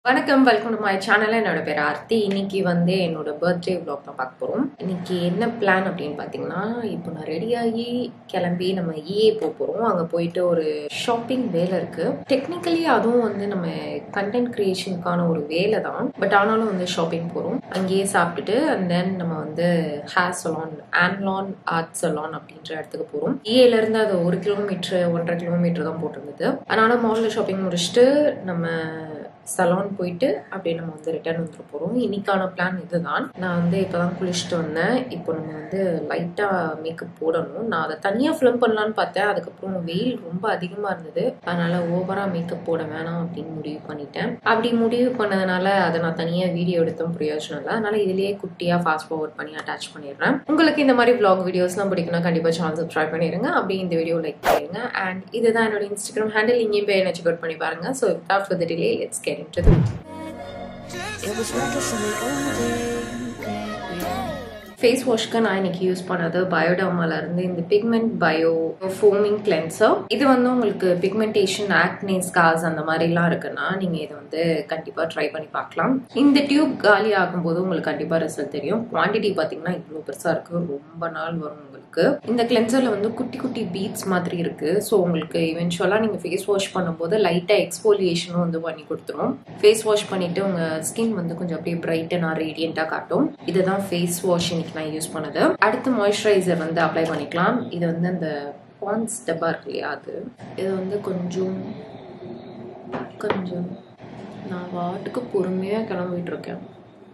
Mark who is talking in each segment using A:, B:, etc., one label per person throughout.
A: வணக்கம் welcome to my channel என்னோட பேர் ஆர்த்தி இன்னைக்கு வந்து என்னோட பர்த்டே vlog தான் பார்க்க போகிறோம் இன்னைக்கு என்ன பிளான் அப்படின்னு பார்த்தீங்கன்னா இப்போ நான் ரெடியாகி கிளம்பி நம்ம ஏ போக போகிறோம் அங்கே போயிட்டு ஒரு ஷாப்பிங் வேலை இருக்கு டெக்னிக்கலி அதுவும் வந்து நம்ம கண்டென்ட் கிரியேஷனுக்கான ஒரு வேலை தான் பட் ஆனாலும் வந்து ஷாப்பிங் போகிறோம் அங்கேயே சாப்பிட்டுட்டு அண்ட் தென் நம்ம வந்து ஹேர் சலான் ஆன்லான் ஆர்ட் சலான் அப்படின்ற இடத்துக்கு போகிறோம் ஏலேருந்து அது ஒரு கிலோமீட்டர் ஒன்றரை கிலோமீட்டர் தான் போட்டிருந்தது அதனால மாலில் ஷாப்பிங் முடிச்சுட்டு நம்ம சலான் போயிட்டு அப்படியே நம்ம வந்து ரிட்டர்ன் வந்துட போகிறோம் இன்னைக்கான பிளான் இதுதான் நான் வந்து இப்போ தான் குளிச்சுட்டு வந்தேன் இப்போ நம்ம வந்து லைட்டாக மேக்கப் போடணும் நான் அதை தனியாக ஃபிலிம் பண்ணலான்னு பார்த்தேன் அதுக்கப்புறம் வெயில் ரொம்ப அதிகமாக இருந்தது அதனால ஓவராக மேக்கப் போட வேணாம் அப்படின்னு முடிவு பண்ணிட்டேன் அப்படி முடிவு பண்ணதுனால அதை நான் தனியாக வீடியோ எடுத்தும் பிரயோஜனம் இல்லை அதனால இதுலேயே குட்டியாக ஃபாஸ்ட் ஃபார்வர்ட் பண்ணி அட்டாச் பண்ணிடுறேன் உங்களுக்கு இந்த மாதிரி vlog வீடியோஸ்லாம் பிடிக்கும்னா கண்டிப்பாக சேனல் சப்ஸ்கிரைப் பண்ணிடுங்க அப்படியே இந்த வீடியோ லைக் பண்ணிடுங்க அண்ட் இதுதான் என்னோட இன்ஸ்டாகிராம் ஹேண்டில் இங்கேயும் போய் என்ன செக் அவுட் பண்ணி பாருங்க so without further delay let's get into
B: It was like a silly old day.
A: Face வாஷ்க்கு நான் இன்னைக்கு யூஸ் பண்ணது பயோடாமால இருந்து இந்த பிக்மெண்ட் பயோ ஃபோமிங் கிளென்சர் இது வந்து உங்களுக்கு பிக்மெண்டேஷன் ஆக்னே ஸ்கார்ஸ் அந்த மாதிரிலாம் இருக்குன்னா நீங்க இதை வந்து கண்டிப்பா ட்ரை பண்ணி பார்க்கலாம் இந்த டியூப் காலி ஆகும்போது உங்களுக்கு கண்டிப்பா ரிசல்ட் தெரியும் குவான்டிட்டி பாத்தீங்கன்னா இவ்வளவு பெருசா இருக்கு ரொம்ப நாள் வரும் உங்களுக்கு இந்த கிளென்சர்ல வந்து குட்டி குட்டி பீட்ஸ் மாதிரி இருக்கு ஸோ உங்களுக்கு இவென்ச்சுவலா நீங்க ஃபேஸ் வாஷ் பண்ணும்போது லைட்டா எக்ஸ்போலியேஷனும் வந்து பண்ணி கொடுத்துரும் ஃபேஸ் வாஷ் பண்ணிட்டு உங்க ஸ்கின் வந்து கொஞ்சம் அப்படியே பிரைட்டனா ரேடியண்டா காட்டும் இதுதான் ஃபேஸ் வாஷ் இன்னைக்கு நான் யூஸ் பண்ணது அடுத்து மாய்ஸ்சரைசர் வந்து அப்ளை பண்ணிக்கலாம் இது வந்து அந்த பான்ஸ் டப்பா இருக்கு இல்லையா அது இது வந்து கொஞ்சம் கொஞ்சம் நான் வாட்டுக்கு பொறுமையாக கிளம்பிட்டு இருக்கேன்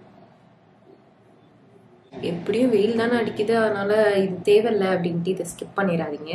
A: எப்படியும் வெயில் தானே அடிக்குது அதனால இது தேவையில்லை அப்படின்ட்டு இதை ஸ்கிப் பண்ணிடாதீங்க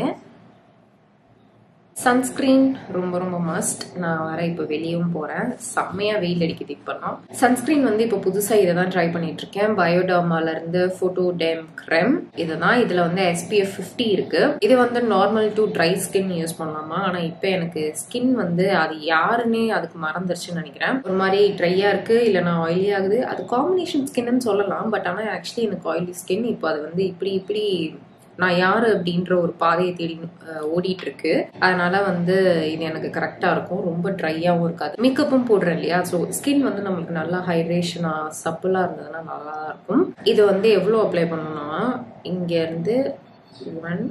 A: சன்ஸ்கிரீன் ரொம்ப ரொம்ப மஸ்ட் நான் வர இப்போ வெளியவும் போகிறேன் செம்மையாக வெயில் அடிக்குது இப்போலாம் சன்ஸ்கிரீன் வந்து இப்போ புதுசாக இதை தான் ட்ரை பண்ணிட்டு இருக்கேன் பயோடாமால இருந்து ஃபோட்டோ டெம் க்ரெம் இதுதான் இதில் வந்து எஸ்பிஎஃப் ஃபிஃப்டி இருக்கு இது வந்து normal to dry skin use பண்ணலாமா ஆனால் இப்போ எனக்கு ஸ்கின் வந்து அது யாருன்னே அதுக்கு மறந்துருச்சுன்னு நினைக்கிறேன் ஒரு மாதிரி ட்ரையாக இருக்கு இல்லைனா ஆயிலி ஆகுது அது காம்பினேஷன் ஸ்கின்னு சொல்லலாம் பட் ஆனால் ஆக்சுவலி எனக்கு ஆயிலி ஸ்கின் இப்போ அது வந்து இப்படி இப்படி நான் யாரு அப்படின்ற ஒரு பாதையை தேடி அஹ், ஓடிட்டு இருக்கு அதனால வந்து இது எனக்கு கரெக்டா இருக்கும் ரொம்ப ட்ரையாகவும் இருக்காது மேக்கப்பும் போடுறேன் இல்லையா ஸோ ஸ்கின் வந்து நம்மளுக்கு நல்லா ஹைட்ரேஷனா சப்பிளா இருந்ததுன்னா நல்லா தான் இருக்கும் இது வந்து எவ்வளோ அப்ளை பண்ணணும்னா இங்க இருந்து ஒன்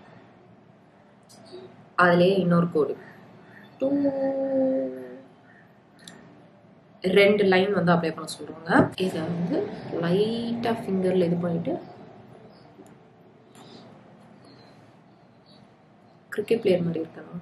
A: அதுலேயே இன்னொரு கோடு டூ ரெண்டு லைன் வந்து அப்ளை பண்ண சொல்றாங்க இதை வந்து லைட்டா ஃபிங்கர்ல இது பண்ணிட்டு கிரிக்கெட் பிளேயர் மாதிரி இருக்கணும்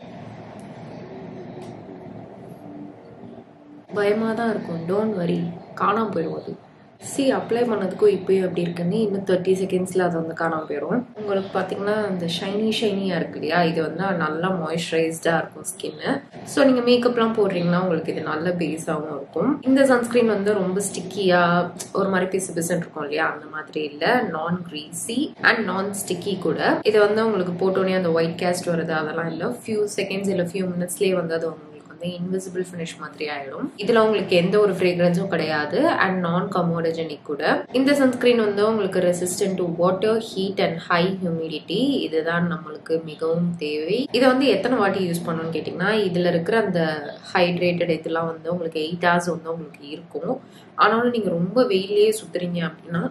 A: பயமா தான் இருக்கும் டோன்ட் வரி காணாம போயிடும் அது சி அப்ளை பண்ணதுக்கும் இப்பயும் எப்படி இருக்குன்னு இன்னும் தேர்ட்டி செகண்ட்ஸில் அது வந்து காணாம போயிடும் உங்களுக்கு பார்த்தீங்கன்னா இந்த ஷைனி ஷைனியாக இருக்கு இல்லையா இது வந்து நல்லா மாய்ஸ்சரைஸ்டாக இருக்கும் ஸ்கின்னு ஸோ நீங்கள் மேக்கப்லாம் போடுறீங்கன்னா உங்களுக்கு இது நல்ல பேஸாகவும் இருக்கும் இந்த சன்ஸ்கிரீன் வந்து ரொம்ப ஸ்டிக்கியாக ஒரு மாதிரி பிசு பிசுன்னு இருக்கும் இல்லையா அந்த மாதிரி இல்லை நான் கிரீசி அண்ட் நான் ஸ்டிக்கி கூட இது வந்து உங்களுக்கு போட்டோன்னே அந்த ஒயிட் கேஸ்ட் வருது அதெல்லாம் இல்லை ஃபியூ செகண்ட்ஸ் இல்லை ஃபியூ மினிட்ஸ்லேயே வந்து அது உங்களுக்கு வந்து இன்விசிபிள் ஃபினிஷ் மாதிரி ஆயிடும் இதுல உங்களுக்கு எந்த ஒரு ஃப்ரேக்ரன்ஸும் கிடையாது அண்ட் நான் கமோடஜெனிக் கூட இந்த சன்ஸ்கிரீன் வந்து உங்களுக்கு resistant to water heat and high humidity இதுதான் நம்மளுக்கு மிகவும் தேவை இதை வந்து எத்தனை வாட்டி யூஸ் பண்ணணும்னு கேட்டிங்கன்னா இதுல இருக்கிற அந்த ஹைட்ரேட்டட் இதெல்லாம் வந்து உங்களுக்கு எயிட் ஹவர்ஸ் வந்து உங்களுக்கு இருக்கும் ஆனாலும் நீங்க ரொம்ப வெயிலே சுத்துறீங்க அப்படின்னா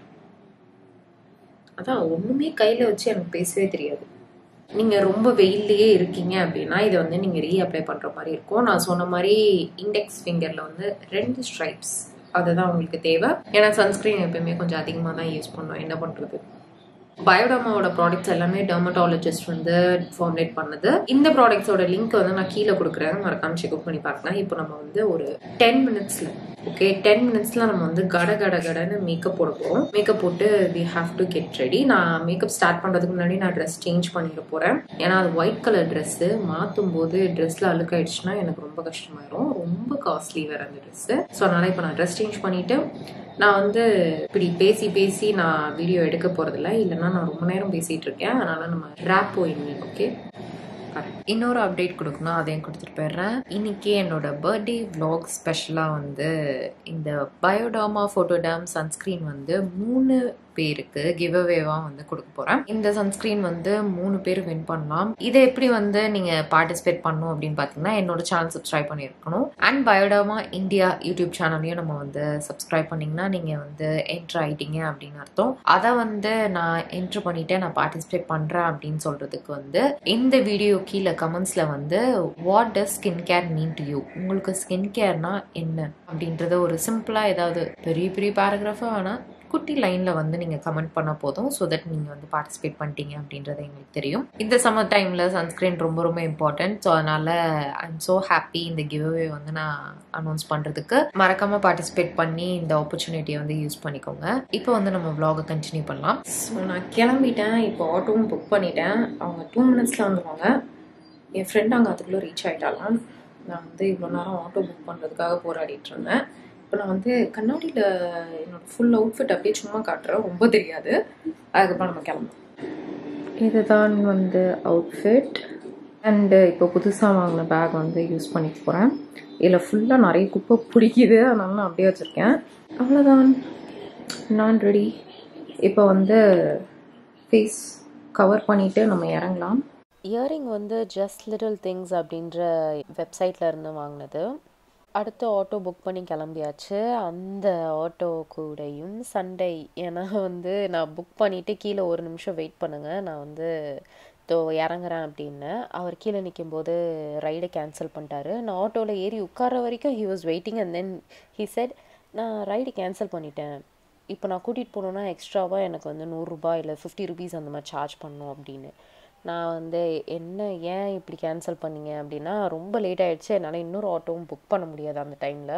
A: அதான் ஒண்ணுமே கையில வச்சு எனக்கு பேசவே தெரியாது நீங்க ரொம்ப வெயில்லயே இருக்கீங்க அப்படின்னா இதை வந்து நீங்க ரீ அப்ளை பண்ற மாதிரி இருக்கும் நான் சொன்ன மாதிரி இண்டெக்ஸ் ஃபிங்கர்ல வந்து ரெண்டு ஸ்ட்ரைப்ஸ் அதுதான் உங்களுக்கு தேவை ஏன்னா சன்ஸ்கிரீன் எப்பயுமே கொஞ்சம் அதிகமாக தான் யூஸ் பண்ணோம் என்ன பண்றது பயோடாமாவோட ப்ராடக்ட்ஸ் எல்லாமே டெர்மட்டாலஜிஸ்ட் வந்து ஃபார்முலேட் பண்ணது இந்த ப்ராடக்ட்ஸோட லிங்க் வந்து நான் கீழே கொடுக்குறேன் மறக்காம செக் பண்ணி பார்க்கலாம் இப்போ நம்ம வந்து ஒரு டென் மினிட்ஸ்ல ஓகே டென் மினிட்ஸ்ல நம்ம வந்து கட கட கடன்னு மேக்கப் போட போறோம் மேக்கப் போட்டு we have to get ready நான் மேக்கப் ஸ்டார்ட் பண்றதுக்கு முன்னாடி நான் ட்ரெஸ் சேஞ்ச் பண்ணிட போறேன் ஏன்னா அது ஒயிட் கலர் ட்ரெஸ் மாத்தும் போது ட்ரெஸ்ல அழுக்காயிடுச்சுன்னா எனக்கு ரொம்ப கஷ்டமாயிரும் ரொம்ப காஸ்ட்லி வேற அந்த ட்ரெஸ் ஸோ அதனால இப்போ நான் ட்ரெஸ் சேஞ்ச் பண்ணிட்டு நான் வந்து இப்படி பேசி பேசி நான் வீடியோ எடுக்க போறதில்ல இல்லைன்னா நான் ரொம்ப நேரம் பேசிட்டு இருக்கேன் அதனால நம்ம ரேப் போயிங்க ஓகே இன்னொரு அப்டேட் கொடுக்கணும் அதையும் கொடுத்துட்டு போயிடுறேன் இன்னைக்கு என்னோட பர்த்டே vlog ஸ்பெஷலாக வந்து இந்த பயோடாமா ஃபோட்டோடாம் சன்ஸ்க்ரீன் வந்து மூணு பேருக்கு கிவ் அவேவாக வந்து கொடுக்க போகிறேன் இந்த சன்ஸ்க்ரீன் வந்து மூணு பேர் வின் பண்ணலாம் இதை எப்படி வந்து நீங்கள் பார்ட்டிசிபேட் பண்ணணும் அப்படின்னு பார்த்தீங்கன்னா என்னோட சேனல் சப்ஸ்கிரைப் பண்ணியிருக்கணும் அண்ட் பயோடமா இந்தியா யூடியூப் சேனலையும் நம்ம வந்து சப்ஸ்கிரைப் பண்ணிங்கன்னா நீங்கள் வந்து என்ட்ரு ஆயிட்டீங்க அப்படின்னு அர்த்தம் அதை வந்து நான் என்ட்ரு பண்ணிட்டு நான் பார்ட்டிசிபேட் பண்ணுறேன் அப்படின்னு சொல்கிறதுக்கு வந்து இந்த வீடியோ கீழே கமெண்ட்ஸில் வந்து what does skin care mean to you உங்களுக்கு ஸ்கின் கேர்னா என்ன அப்படின்றத ஒரு சிம்பிளாக ஏதாவது பெரிய பெரிய பேராகிராஃபாக வேணால் குட்டி லைனில் வந்து நீங்கள் கமெண்ட் பண்ண போதும் ஸோ தட் நீங்கள் வந்து பார்ட்டிசிபேட் பண்ணிட்டீங்க அப்படின்றது எங்களுக்கு தெரியும் இந்த சம்மர் டைமில் சன்ஸ்க்ரீன் ரொம்ப ரொம்ப இம்பார்ட்டன்ட் ஸோ அதனால் ஐ எம் ஸோ ஹாப்பி இந்த கிவ்அவே வந்து நான் அனௌன்ஸ் பண்ணுறதுக்கு மறக்காமல் பார்ட்டிசிபேட் பண்ணி இந்த ஆப்பர்ச்சுனிட்டியை வந்து யூஸ் பண்ணிக்கோங்க இப்போ வந்து நம்ம vlog-அ கண்டினியூ பண்ணலாம் ஸோ நான் கிளம்பிட்டேன் இப்போ ஆட்டோவும் புக் பண்ணிட்டேன் அவங்க டூ மினிட்ஸில் வந்துடுவாங்க என் ஃப்ரெண்ட் அங்கே அதுக்குள்ளே ரீச் ஆகிட்டாலாம் நான் வந்து இவ்வளோ நேரம் ஆட்டோ புக் பண்ணுறதுக்காக போராடிட்டு இருந்தேன் இப்போ நான் வந்து கண்ணாடியில் என்னோட ஃபுல் அவுட்ஃபிட் அப்படியே சும்மா காட்டுறேன் ரொம்ப தெரியாது அதுக்கப்புறம் நம்ம கிளம்பலாம் இதுதான் வந்து அவுட்ஃபிட் அண்டு இப்போ புதுசாக வாங்கின பேக் வந்து யூஸ் பண்ணிக்க போகிறேன் இதில் ஃபுல்லாக நிறைய குப்பை பிடிக்குது அதனால நான் அப்படியே வச்சுருக்கேன் அவ்வளோதான் நான் ரெடி இப்போ வந்து ஃபேஸ் கவர் பண்ணிவிட்டு நம்ம இறங்கலாம்
C: இயரிங் வந்து ஜஸ்ட் லிட்டில் திங்ஸ் அப்படின்ற வெப்சைட்டில் இருந்து வாங்கினது அடுத்து ஆட்டோ புக் பண்ணி கிளம்பியாச்சு அந்த ஆட்டோ கூடயும் சண்டை ஏன்னா வந்து நான் புக் பண்ணிவிட்டு கீழே ஒரு நிமிஷம் வெயிட் பண்ணுங்கள் நான் வந்து தோ இறங்குறேன் அப்படின்னு அவர் கீழே நிற்கும்போது ரைடை கேன்சல் பண்ணிட்டாரு நான் ஆட்டோவில் ஏறி உட்கார வரைக்கும் he was waiting and then he said நான் ரைடு கேன்சல் பண்ணிட்டேன் இப்போ நான் கூட்டிகிட்டு போனோன்னா எக்ஸ்ட்ராவாக எனக்கு வந்து நூறுரூபா இல்லை ஃபிஃப்டி ருபீஸ் அந்த மாதிரி சார்ஜ் பண்ணணும் அப்படின்னு நான் வந்து என்ன ஏன் இப்படி கேன்சல் பண்ணீங்க அப்படின்னா ரொம்ப லேட் ஆயிடுச்சு என்னால் இன்னொரு ஆட்டோவும் புக் பண்ண முடியாது அந்த டைமில்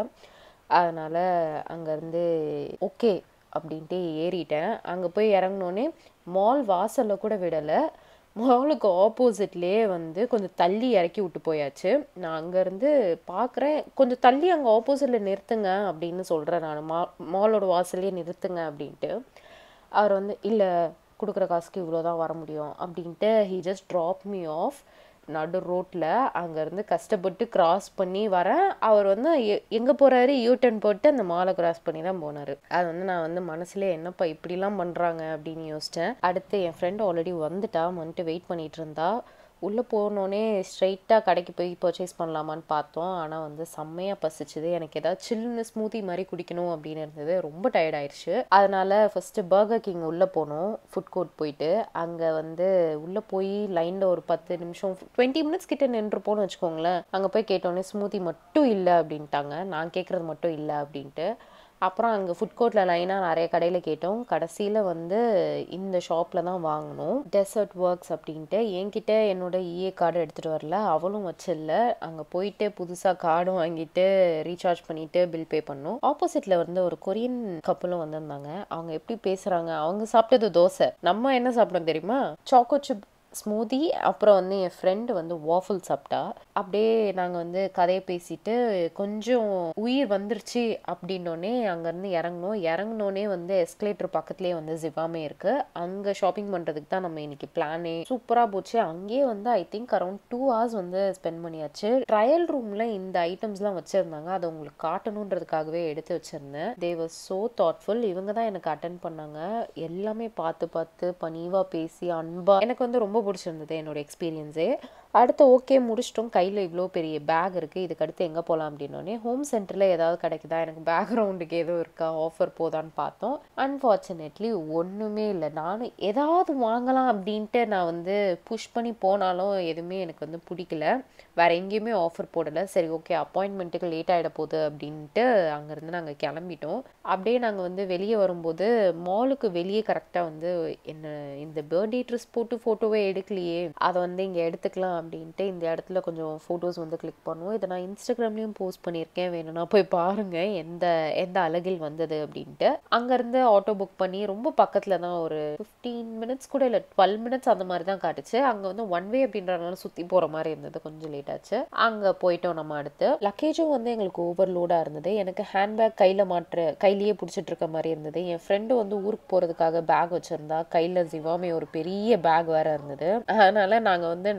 C: அதனால் அங்கேருந்து ஓகே அப்படின்ட்டு ஏறிட்டேன் அங்கே போய் இறங்கினோன்னே மால் வாசலில் கூட விடலை மாலுக்கு ஆப்போசிட்லேயே வந்து கொஞ்சம் தள்ளி இறக்கி விட்டு போயாச்சு நான் அங்கேருந்து பார்க்குறேன் கொஞ்சம் தள்ளி அங்கே ஆப்போசிட்டில் நிறுத்துங்க அப்படின்னு சொல்கிறேன் நான் மா மாலோட வாசல்லையே நிறுத்துங்க அப்படின்ட்டு அவர் வந்து இல்லை கொடுக்குற காசுக்கு இவ்வளோ தான் வர முடியும் அப்படின்ட்டு he just drop me off நடு ரோட்டில் அங்கேருந்து கஷ்டப்பட்டு கிராஸ் பண்ணி வரேன் அவர் வந்து எங்கே போகிறாரு யூட்டன் போட்டு அந்த மாலை கிராஸ் பண்ணி தான் போனார் அது வந்து நான் வந்து மனசுல என்னப்பா இப்படிலாம் பண்ணுறாங்க அப்படின்னு யோசித்தேன் அடுத்து என் ஃப்ரெண்டு ஆல்ரெடி வந்துட்டா வந்துட்டு வெயிட் பண்ணிட்டு இருந்தா உள்ளே போனோடனே ஸ்ட்ரைட்டாக கடைக்கு போய் பர்ச்சேஸ் பண்ணலாமான்னு பார்த்தோம் ஆனால் வந்து செம்மையாக பசிச்சுது எனக்கு ஏதாவது சில்லுன்னு ஸ்மூத்தி மாதிரி குடிக்கணும் அப்படின்னு இருந்தது ரொம்ப டயர்ட் ஆயிடுச்சு அதனால ஃபஸ்ட்டு பர்கர் கிங் உள்ளே போனோம் ஃபுட் கோர்ட் போயிட்டு அங்கே வந்து உள்ளே போய் லைனில் ஒரு பத்து நிமிஷம் டுவெண்ட்டி மினிட்ஸ் கிட்ட நின்றுப்போன்னு வச்சுக்கோங்களேன் அங்கே போய் கேட்டோன்னே ஸ்மூத்தி மட்டும் இல்லை அப்படின்ட்டாங்க நான் கேட்குறது மட்டும் இல்லை அப்படின்ட்டு அப்புறம் அங்கே ஃபுட் கோர்ட்டில் லைனாக நிறைய கடையில் கேட்டோம் கடைசியில் வந்து இந்த ஷாப்பில் தான் வாங்கினோம் டெசர்ட் ஒர்க்ஸ் அப்படின்ட்டு என்கிட்ட என்னோட இஏ கார்டு எடுத்துகிட்டு வரல அவளும் வச்சில்ல அங்கே போயிட்டு புதுசாக கார்டும் வாங்கிட்டு ரீசார்ஜ் பண்ணிட்டு பில் பே பண்ணோம் ஆப்போசிட்டில் வந்து ஒரு கொரியன் கப்பலும் வந்திருந்தாங்க அவங்க எப்படி பேசுகிறாங்க அவங்க சாப்பிட்டது தோசை நம்ம என்ன சாப்பிட்டோம் தெரியுமா சாக்கோ சிப் ஸ்மூதி அப்புறம் வந்து என் ஃப்ரெண்டு வந்து வாஃபிள் சாப்பிட்டா அப்படியே நாங்கள் வந்து கதையை பேசிட்டு கொஞ்சம் உயிர் வந்துருச்சு அப்படின்னோடனே அங்கேருந்து இறங்கினோம் இறங்கினோடனே வந்து எஸ்கலேட்டர் பக்கத்துலேயே வந்து ஜிவாமே இருக்குது அங்கே ஷாப்பிங் பண்ணுறதுக்கு தான் நம்ம இன்னைக்கு பிளானே சூப்பராக போச்சு அங்கேயே வந்து I think around two hours வந்து ஸ்பெண்ட் பண்ணியாச்சு ட்ரையல் ரூமில் இந்த ஐட்டம்ஸ்லாம் வச்சுருந்தாங்க அதை உங்களுக்கு காட்டணுன்றதுக்காகவே எடுத்து வச்சுருந்தேன் தே வாஸ் ஸோ தாட்ஃபுல் இவங்க தான் எனக்கு அட்டன் பண்ணாங்க எல்லாமே பார்த்து பார்த்து பணிவாக பேசி அன்பா எனக்கு வந்து ரொம்ப பிடிச்சிருந்தது என்னோட எக்ஸ்பீரியன்ஸே அடுத்து ஓகே முடிச்சிட்டோம் கையில் இவ்வளோ பெரிய பேக் இருக்குது இதுக்கு அடுத்து எங்கே போகலாம் அப்படின்னோடனே ஹோம் சென்டரில் ஏதாவது கிடைக்குதா எனக்கு பேக்ரவுண்டுக்கு எதுவும் இருக்கா ஆஃபர் போதான்னு பார்த்தோம் அன்ஃபார்ச்சுனேட்லி ஒன்றுமே இல்லை நானும் ஏதாவது வாங்கலாம் அப்படின்ட்டு நான் வந்து புஷ் பண்ணி போனாலும் எதுவுமே எனக்கு வந்து பிடிக்கல வேறு எங்கேயுமே ஆஃபர் போடலை சரி ஓகே அப்பாயின்மெண்ட்டுக்கு லேட் ஆகிட போகுது அப்படின்ட்டு அங்கேருந்து நாங்கள் கிளம்பிட்டோம் அப்படியே நாங்கள் வந்து வெளியே வரும்போது மாலுக்கு வெளியே கரெக்டாக வந்து என்ன இந்த பர்த்டே ட்ரெஸ் போட்டு ஃபோட்டோவே எடுக்கலையே அதை வந்து இங்கே எடுத்துக்கலாம் அப்படின்ட்டு இந்த இடத்துல கொஞ்சம் ஃபோட்டோஸ் வந்து கிளிக் பண்ணுவோம் இதை நான் இன்ஸ்டாகிராம்லேயும் போஸ்ட் பண்ணியிருக்கேன் வேணும்னா போய் பாருங்கள் எந்த எந்த அழகில் வந்தது அப்படின்ட்டு அங்கேருந்து ஆட்டோ புக் பண்ணி ரொம்ப பக்கத்தில் தான் ஒரு ஃபிஃப்டீன் மினிட்ஸ் கூட இல்லை டுவெல் மினிட்ஸ் அந்த மாதிரி தான் காட்டுச்சு அங்கே வந்து ஒன் வே அப்படின்றனால சுற்றி போகிற மாதிரி இருந்தது கொஞ்சம் லேட் ஆச்சு அங்கே போயிட்டோம் நம்ம அடுத்து லக்கேஜும் வந்து எங்களுக்கு ஓவர்லோடாக இருந்தது எனக்கு ஹேண்ட்பேக் கையில் மாற்ற கையிலேயே பிடிச்சிட்டு இருக்க மாதிரி இருந்தது என் ஃப்ரெண்டு வந்து ஊருக்கு போகிறதுக்காக பேக் வச்சுருந்தா கையில் ஜிவாமே ஒரு பெரிய பேக் வேற இருந்தது அதனால நாங்கள் வந்து நடக்கிறதுக்கே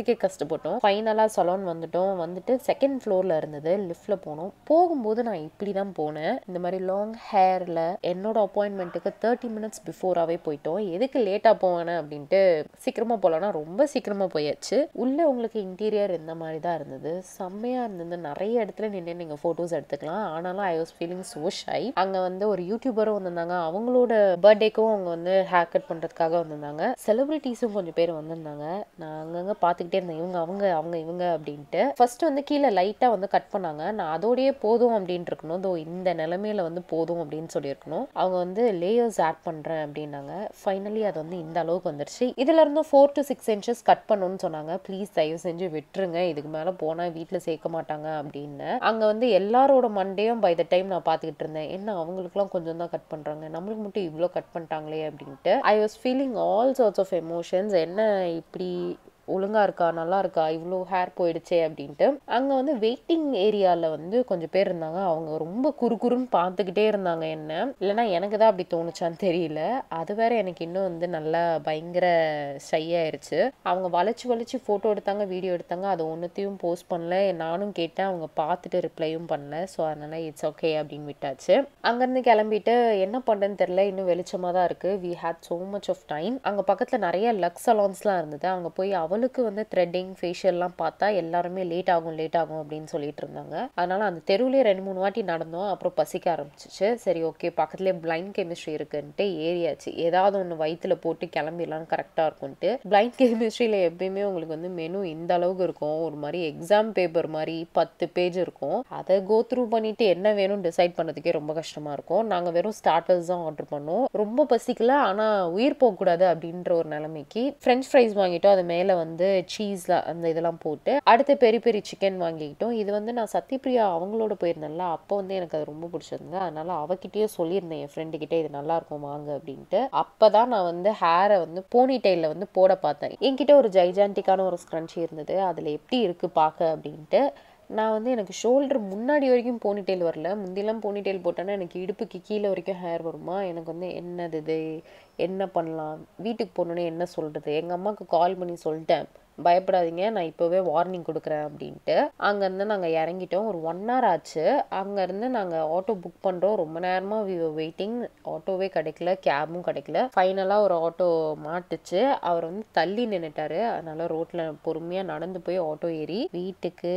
C: வரதுக்கே கஷ்டப்பட்டோம் ஃபைனலாக சலூன் வந்துட்டோம் வந்துட்டு செகண்ட் ஃப்ளோரில் இருந்தது லிஃப்ட்டில் போனோம் போகும்போது நான் இப்படி தான் போனேன் இந்த மாதிரி லாங் ஹேரில் என்னோட அப்பாயின்மெண்ட்டுக்கு தேர்ட்டி மினிட்ஸ் பிஃபோராகவே போயிட்டோம் எதுக்கு லேட்டாக போவேனே அப்படின்ட்டு சீக்கிரமாக போகலன்னா ரொம்ப சீக்கிரமாக போயாச்சு உள்ளே உங்களுக்கு இன்டீரியர் இந்த மாதிரி தான் இருந்தது செம்மையாக இருந்தது நிறைய இடத்துல நின்று நீங்கள் ஃபோட்டோஸ் எடுத்துக்கலாம் ஆனாலும் I was feeling so shy அங்கே வந்து ஒரு யூடியூபரும் வந்திருந்தாங்க அவங்களோட பர்த்டேக்கும் அவங்க வந்து ஹேர் கட் பண்ணுறதுக்காக வந்திருந்தாங்க செலிபிரிட்டிஸும் கொஞ்சம் பேர் வந்திருந்தாங்க நான் அங்கங்கே பார்த்துக்கிட்டே இருந்தேன் இவங்க அவங்க அவங்க இவங்க அப்படின்ட்டு ஃபர்ஸ்ட் வந்து கீழே லைட்டாக வந்து கட் பண்ணாங்க நான் அதோடயே போதும் அப்படின்ட்டு இருக்கணும் தோ இந்த நிலமையில வந்து போதும் அப்படின்னு சொல்லியிருக்கணும் அவங்க வந்து லேயர்ஸ் ஆட் பண்ணுறேன் அப்படின்னாங்க ஃபைனலி அது வந்து இந்த அளவுக்கு வந்துருச்சு இதுல இருந்தும் four to six inches cut பண்ணணும்னு சொன்னாங்க ப்ளீஸ் தயவு செஞ்சு விட்டுருங்க இதுக்கு மேலே போனால் வீட்டில் சேர்க்க மாட்டாங்க அப்படின்னு அங்கே வந்து எல்லாரோட மண்டையும் பை த டைம் நான் பார்த்துக்கிட்டு இருந்தேன் என்ன அவங்களுக்குலாம் கொஞ்சம் தான் கட் பண்ணுறாங்க நம்மளுக்கு மட்டும் இவ்வளோ கட் பண்ணிட்டாங்களே அப்படின்ட்டு I was feeling all sorts of emotions என்ன இப்படி ஒழுங்கா இருக்கா நல்லா இருக்கா இவ்வளோ ஹேர் போயிடுச்சே அப்படின்ட்டு அங்கே வந்து வெயிட்டிங் ஏரியாவில் வந்து கொஞ்சம் பேர் இருந்தாங்க அவங்க ரொம்ப குறுகுறுன்னு பார்த்துக்கிட்டே இருந்தாங்க என்ன இல்லைன்னா எனக்கு தான் அப்படி தோணுச்சான்னு தெரியல அது வேற எனக்கு இன்னும் வந்து நல்லா பயங்கர ஷை ஆயிருச்சு அவங்க வளைச்சு வளைச்சு ஃபோட்டோ எடுத்தாங்க வீடியோ எடுத்தாங்க அது ஒன்றுத்தையும் போஸ்ட் பண்ணல நானும் கேட்டேன் அவங்க பார்த்துட்டு ரிப்ளையும் பண்ணல ஸோ அதனால இட்ஸ் ஓகே அப்படின்னு விட்டாச்சு அங்கேருந்து கிளம்பிட்டு என்ன பண்ணுறதுன்னு தெரில இன்னும் வெளிச்சமாக தான் இருக்குது we had so much of time அங்கே பக்கத்தில் நிறைய லக்ஸ் சலான்ஸ்லாம் இருந்தது அங்கே போய் அவளுக்கு வந்து த்ரெட்டிங் ஃபேஷியல்லாம் பார்த்தா எல்லாருமே லேட் ஆகும் லேட் ஆகும் அப்படின்னு சொல்லிட்டு இருந்தாங்க அதனால அந்த தெருவுலேயே ரெண்டு மூணு வாட்டி நடந்தோம் அப்புறம் பசிக்க ஆரம்பிச்சிச்சு சரி ஓகே பக்கத்துலேயே பிளைண்ட் கெமிஸ்ட்ரி இருக்குன்ட்டு ஏறியாச்சு ஏதாவது ஒன்று வயிற்றுல போட்டு கிளம்பிடலாம் கரெக்டாக இருக்கும்ட்டு பிளைண்ட் கெமிஸ்ட்ரியில் எப்பயுமே உங்களுக்கு வந்து மெனு இந்த அளவுக்கு இருக்கும் ஒரு மாதிரி எக்ஸாம் பேப்பர் மாதிரி பத்து பேஜ் இருக்கும் அதை கோ த்ரூ பண்ணிட்டு என்ன வேணும்னு டிசைட் பண்ணதுக்கே ரொம்ப கஷ்டமா இருக்கும் நாங்கள் வெறும் ஸ்டார்டர்ஸ் தான் ஆர்டர் பண்ணோம் ரொம்ப பசிக்கல ஆனால் உயிர் போகக்கூடாது அப்படின்ற ஒரு நிலைமைக்கு ஃப்ரெஞ்ச் ஃப்ரைஸ் வாங்கிட்டோம் அது மேலே வந்து சீஸ்ல அந்த இதெல்லாம் போட்டு அடுத்து பெரிய பெரிய சிக்கன் வாங்கிக்கிட்டோம் இது வந்து நான் சத்யபிரியா அவங்களோட போயிருந்தேன்ல அப்போ வந்து எனக்கு அது ரொம்ப பிடிச்சிருந்தது அதனால அவகிட்டயே சொல்லியிருந்தேன் என் ஃப்ரெண்டு கிட்ட இது நல்லா இருக்கும் வாங்க அப்படின்ட்டு அப்பதான் நான் வந்து ஹேரை வந்து போனி டைல வந்து போட பார்த்தேன் என்கிட்ட ஒரு ஜைஜான்டிக்கான ஒரு ஸ்க்ரன்ச்சி இருந்தது அதில் எப்படி இருக்கு பார்க்க அப்படின்ட்டு நான் வந்து எனக்கு ஷோல்டர் முன்னாடி வரைக்கும் போனிடெயில் வரல முந்திலாம் போனிடெயில் போட்டேன்னா எனக்கு இடுப்புக்கு கீழே வரைக்கும் ஹேர் வருமா எனக்கு வந்து என்னது இது என்ன பண்ணலாம் வீட்டுக்கு போனோன்னே என்ன சொல்கிறது எங்கள் அம்மாவுக்கு கால் பண்ணி சொல்லிட்டேன் பயப்படாதீங்க நான் இப்போவே வார்னிங் கொடுக்குறேன் அப்படின்ட்டு அங்கேருந்து நாங்கள் இறங்கிட்டோம் ஒரு ஒன் ஹவர் ஆச்சு அங்கேருந்து நாங்கள் ஆட்டோ புக் பண்ணுறோம் ரொம்ப நேரமாக வி வெயிட்டிங் ஆட்டோவே கிடைக்கல கேபும் கிடைக்கல ஃபைனலாக ஒரு ஆட்டோ மாட்டுச்சு அவர் வந்து தள்ளி நின்னுட்டாரு அதனால ரோட்டில் பொறுமையாக நடந்து போய் ஆட்டோ ஏறி வீட்டுக்கு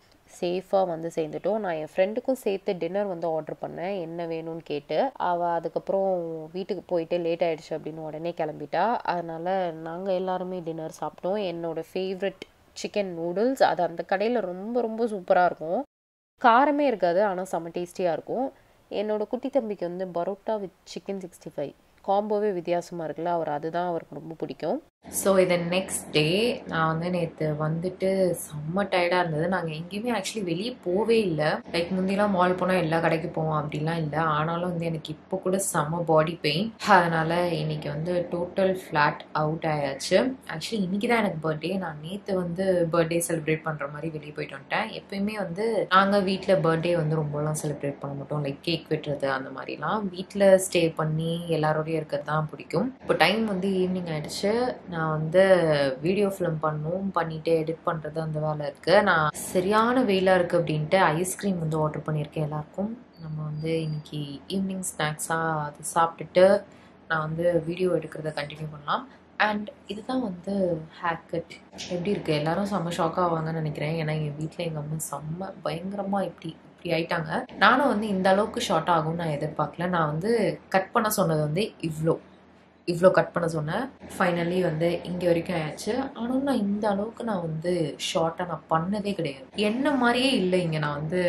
C: சேஃபாக வந்து சேர்ந்துட்டோம் நான் என் ஃப்ரெண்டுக்கும் சேர்த்து டின்னர் வந்து ஆர்டர் பண்ணேன் என்ன வேணும்னு கேட்டு அவள் அதுக்கப்புறம் வீட்டுக்கு போயிட்டு லேட் ஆயிடுச்சு அப்படின்னு உடனே கிளம்பிட்டா அதனால நாங்கள் எல்லாருமே டின்னர் சாப்பிட்டோம் என்னோட ஃபேவரட் சிக்கன் நூடுல்ஸ் அது அந்த கடையில் ரொம்ப ரொம்ப சூப்பராக இருக்கும் காரமே இருக்காது ஆனால் செம்ம டேஸ்டியாக இருக்கும் என்னோட குட்டி தம்பிக்கு வந்து parotta with chicken sixty five காம்போவே வித்தியாசமாக இருக்குல்ல அவர் அதுதான் அவருக்கு ரொம்ப பிடிக்கும்
A: ஸோ இது நெக்ஸ்ட் டே நான் வந்து நேற்று வந்துட்டு செம்ம டயர்டாக இருந்தது நாங்கள் எங்கேயுமே ஆக்சுவலி வெளியே போவே இல்லை லைக் முந்திலாம் மால் போனால் எல்லா கடைக்கு போவோம் அப்படிலாம் இல்லை ஆனாலும் வந்து எனக்கு இப்போ கூட செம்ம பாடி பெயின் அதனால் இன்னைக்கு வந்து டோட்டல் ஃப்ளாட் அவுட் ஆயாச்சு ஆக்சுவலி இன்னைக்கு தான் எனக்கு பர்த்டே நான் நேற்று வந்து பர்த்டே செலிப்ரேட் பண்ணுற மாதிரி வெளியே போயிட்டு வந்துட்டேன் எப்பயுமே வந்து நாங்கள் வீட்டில் பர்த்டே வந்து ரொம்பலாம் செலிப்ரேட் பண்ண மாட்டோம் லைக் கேக் வெட்டுறது அந்த மாதிரிலாம் வீட்டில் ஸ்டே பண்ணி எல்லாரோடய இருக்கிறது தான் பிடிக்கும் இப்போ டைம் வந்து ஈவினிங் ஆயிடுச்சு நான் வந்து வீடியோ ஃபிலிம் பண்ணணும் பண்ணிட்டு எடிட் பண்ணுறது அந்த வேலை இருக்குது நான் சரியான வெயிலாக இருக்குது அப்படின்ட்டு ஐஸ்கிரீம் வந்து ஆர்டர் பண்ணியிருக்கேன் எல்லாருக்கும் நம்ம வந்து இன்னைக்கு ஈவினிங் ஸ்நாக்ஸாக அது சாப்பிட்டுட்டு நான் வந்து வீடியோ எடுக்கிறத கண்டினியூ பண்ணலாம் அண்ட் இதுதான் வந்து ஹேர் கட் எப்படி இருக்குது எல்லாரும் செம்ம ஷாக் ஆவாங்கன்னு நினைக்கிறேன் ஏன்னா எங்கள் வீட்டில் எங்கள் அம்மா செம்ம பயங்கரமாக இப்படி இப்படி ஆயிட்டாங்க நானும் வந்து இந்த அளவுக்கு ஷார்ட் ஆகும்னு நான் எதிர்பார்க்கல நான் வந்து கட் பண்ண சொன்னது வந்து இவ்வளோ இவ்வளோ கட் பண்ண சொன்னேன் ஃபைனலி வந்து இங்கே வரைக்கும் ஆயாச்சு ஆனாலும் நான் இந்த அளவுக்கு நான் வந்து ஷார்ட்டாக நான் பண்ணதே கிடையாது என்ன மாதிரியே இல்லை இங்கே நான் வந்து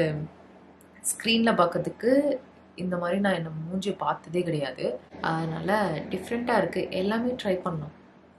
A: ஸ்க்ரீனில் பார்க்கறதுக்கு இந்த மாதிரி நான் என்னை மூஞ்சி பார்த்ததே கிடையாது அதனால் டிஃப்ரெண்ட்டாக இருக்குது எல்லாமே ட்ரை பண்ணோம்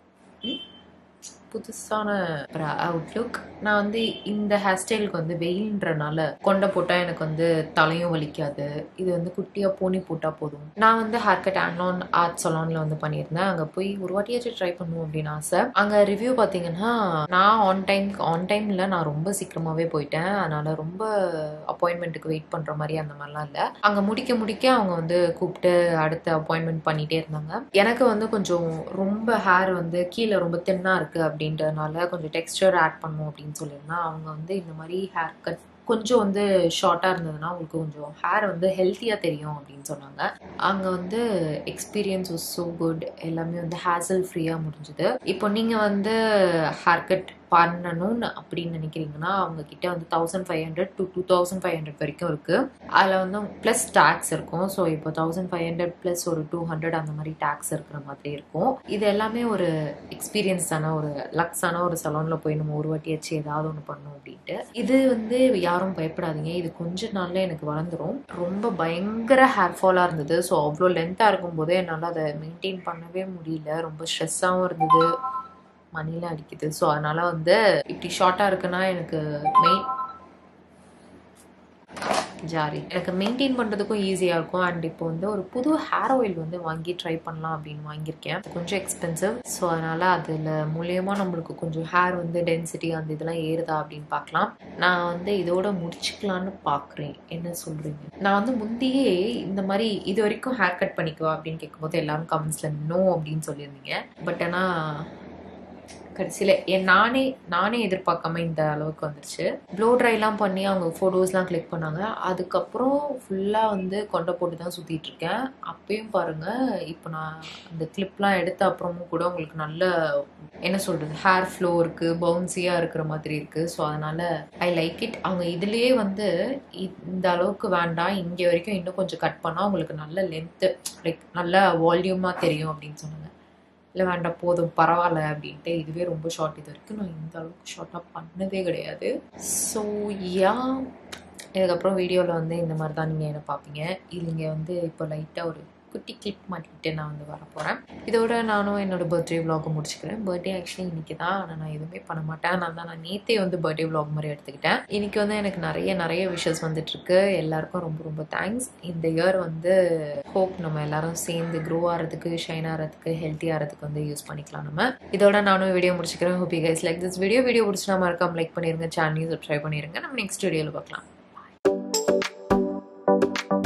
A: புதுசான ஒரு அவுட்லுக் நான் வந்து இந்த ஹேர் ஸ்டைலுக்கு வந்து வெயில்ன்றனால கொண்டை போட்டால் எனக்கு வந்து தலையும் வலிக்காது இது வந்து குட்டியாக போனி போட்டால் போதும் நான் வந்து ஹேர் கட் ஆன்லான் ஆர்ட் சலானில் வந்து பண்ணியிருந்தேன் அங்கே போய் ஒரு வாட்டியாச்சும் ட்ரை பண்ணுவோம் அப்படின்னு ஆசை அங்கே ரிவ்யூ பார்த்தீங்கன்னா நான் ஆன் டைம் ஆன் டைமில் நான் ரொம்ப சீக்கிரமாகவே போயிட்டேன் அதனால் ரொம்ப அப்பாயின்மெண்ட்டுக்கு வெயிட் பண்ணுற மாதிரி அந்த மாதிரிலாம் இல்லை அங்கே முடிக்க முடிக்க அவங்க வந்து கூப்பிட்டு அடுத்த அப்பாயின்மெண்ட் பண்ணிகிட்டே இருந்தாங்க எனக்கு வந்து கொஞ்சம் ரொம்ப ஹேர் வந்து கீழே ரொம்ப தின்னாக இருக்குது அப்படி அப்படின்றதுனால கொஞ்சம் டெக்ஸ்டர் ஆட் பண்ணும் அப்படின்னு சொல்லியிருந்தேன் அவங்க வந்து இந்த மாதிரி ஹேர் கட் கொஞ்சம் வந்து ஷார்ட்டாக இருந்ததுன்னா உங்களுக்கு கொஞ்சம் ஹேர் வந்து ஹெல்த்தியாக தெரியும் அப்படின்னு சொன்னாங்க அங்கே வந்து எக்ஸ்பீரியன்ஸ் வாஸ் ஸோ குட் எல்லாமே வந்து ஹேசல் ஃப்ரீயாக முடிஞ்சுது இப்போ நீங்கள் வந்து ஹேர் கட் பண்ணணும்னு அப்படின்னு நினைக்கிறீங்கன்னா அவங்க கிட்ட வந்து thousand five hundred to two thousand five hundred வரைக்கும் இருக்கு அதில் வந்து ப்ளஸ் டேக்ஸ் இருக்கும் ஸோ இப்போ தௌசண்ட் ஃபைவ் ஹண்ட்ரட் ப்ளஸ் ஒரு டூ ஹண்ட்ரட் அந்த மாதிரி டேக்ஸ் இருக்கிற மாதிரி இருக்கும் இது எல்லாமே ஒரு எக்ஸ்பீரியன்ஸ் தானே ஒரு லக்ஸான ஒரு சலூனில் போய் நம்ம ஒரு வாட்டி வச்சு ஏதாவது ஒன்று பண்ணோம் அப்படின்ட்டு இது வந்து யாரும் பயப்படாதீங்க இது கொஞ்ச நாள்ல எனக்கு வளர்ந்துரும் ரொம்ப பயங்கர ஹேர் ஃபாலாக இருந்தது ஸோ அவ்வளோ லென்த்தாக இருக்கும்போது என்னால் அதை மெயின்டைன் பண்ணவே முடியல ரொம்ப ஸ்ட்ரெஸ்ஸாகவும் இருந்தது மணில அடிக்குது ஸோ அதனால வந்து இப்படி ஷார்ட்டாக இருக்குன்னா எனக்கு மெயின் ஜாரி எனக்கு மெயின்டைன் பண்ணுறதுக்கும் ஈஸியாக இருக்கும் அண்ட் இப்போ வந்து ஒரு புது ஹேர் ஆயில் வந்து வாங்கி ட்ரை பண்ணலாம் அப்படின்னு வாங்கியிருக்கேன் கொஞ்சம் எக்ஸ்பென்சிவ் ஸோ அதனால் அதில் மூலியமாக நம்மளுக்கு கொஞ்சம் ஹேர் வந்து டென்சிட்டி அந்த இதெல்லாம் ஏறுதா அப்படின்னு பார்க்கலாம் நான் வந்து இதோட முடிச்சுக்கலான்னு பார்க்குறேன் என்ன சொல்கிறீங்க நான் வந்து முந்தையே இந்த மாதிரி இது வரைக்கும் ஹேர் கட் பண்ணிக்குவா அப்படின்னு கேட்கும்போது எல்லாரும் கமெண்ட்ஸில் நோ அப்படின்னு சொல்லியிருந்தீங்க பட் ஆனால் கடைசியில் என் நானே நானே எதிர்பார்க்காம இந்த அளவுக்கு வந்துருச்சு ப்ளோ ட்ரைலாம் பண்ணி அவங்க ஃபோட்டோஸ்லாம் கிளிக் பண்ணாங்க அதுக்கப்புறம் ஃபுல்லாக வந்து கொண்டை போட்டு தான் சுற்றிட்டு இருக்கேன் அப்பயும் பாருங்க இப்போ நான் அந்த கிளிப்லாம் எடுத்த அப்புறமும் கூட உங்களுக்கு நல்ல என்ன சொல்கிறது ஹேர் ஃப்ளோ இருக்குது பவுன்சியாக இருக்கிற மாதிரி இருக்குது ஸோ அதனால் ஐ லைக் இட் அவங்க இதுலேயே வந்து இந்த அளவுக்கு வேண்டாம் இங்கே வரைக்கும் இன்னும் கொஞ்சம் கட் பண்ணால் உங்களுக்கு நல்ல லென்த்து லைக் நல்ல வால்யூமாக தெரியும் அப்படின்னு சொன்னாங்க இல்லை வேண்டாம் போதும் பரவாயில்ல அப்படின்ட்டு இதுவே ரொம்ப ஷார்ட் இது வரைக்கும் நான் இந்த அளவுக்கு ஷார்ட்டாக பண்ணதே கிடையாது ஸோ யா இதுக்கப்புறம் வீடியோவில் வந்து இந்த மாதிரி தான் நீங்கள் என்ன பார்ப்பீங்க இல்லைங்க வந்து இப்போ லைட்டாக ஒரு குட்டி கிளிப் மாட்டிக்கிட்டு நான் வந்து வர போகிறேன் இதோட நானும் என்னோட பர்த்டே vlog முடிச்சுக்கிறேன் பர்த்டே ஆக்சுவலி இன்னைக்கு தான் ஆனால் நான் எதுவுமே பண்ண மாட்டேன் நான் தான் நான் நேற்றே வந்து பர்த்டே vlog மாதிரி எடுத்துக்கிட்டேன் இன்னைக்கு வந்து எனக்கு நிறைய நிறைய விஷஸ் வந்துட்டு இருக்கு எல்லாருக்கும் ரொம்ப ரொம்ப தேங்க்ஸ் இந்த இயர் வந்து ஹோப் நம்ம எல்லாரும் சேர்ந்து க்ரோ ஆகிறதுக்கு ஷைன் ஆகிறதுக்கு ஹெல்த்தி ஆகிறதுக்கு வந்து யூஸ் பண்ணிக்கலாம் நம்ம இதோட நானும் வீடியோ முடிச்சுக்கிறேன் hope you guys like this video video பிடிச்சினா மறக்காம லைக் பண்ணிருங்க சேனலையும் சப்ஸ்கிரைப் பண்ணிருங்க நம்ம நெக்ஸ்ட் வீடியோவில் பார்க்கலாம்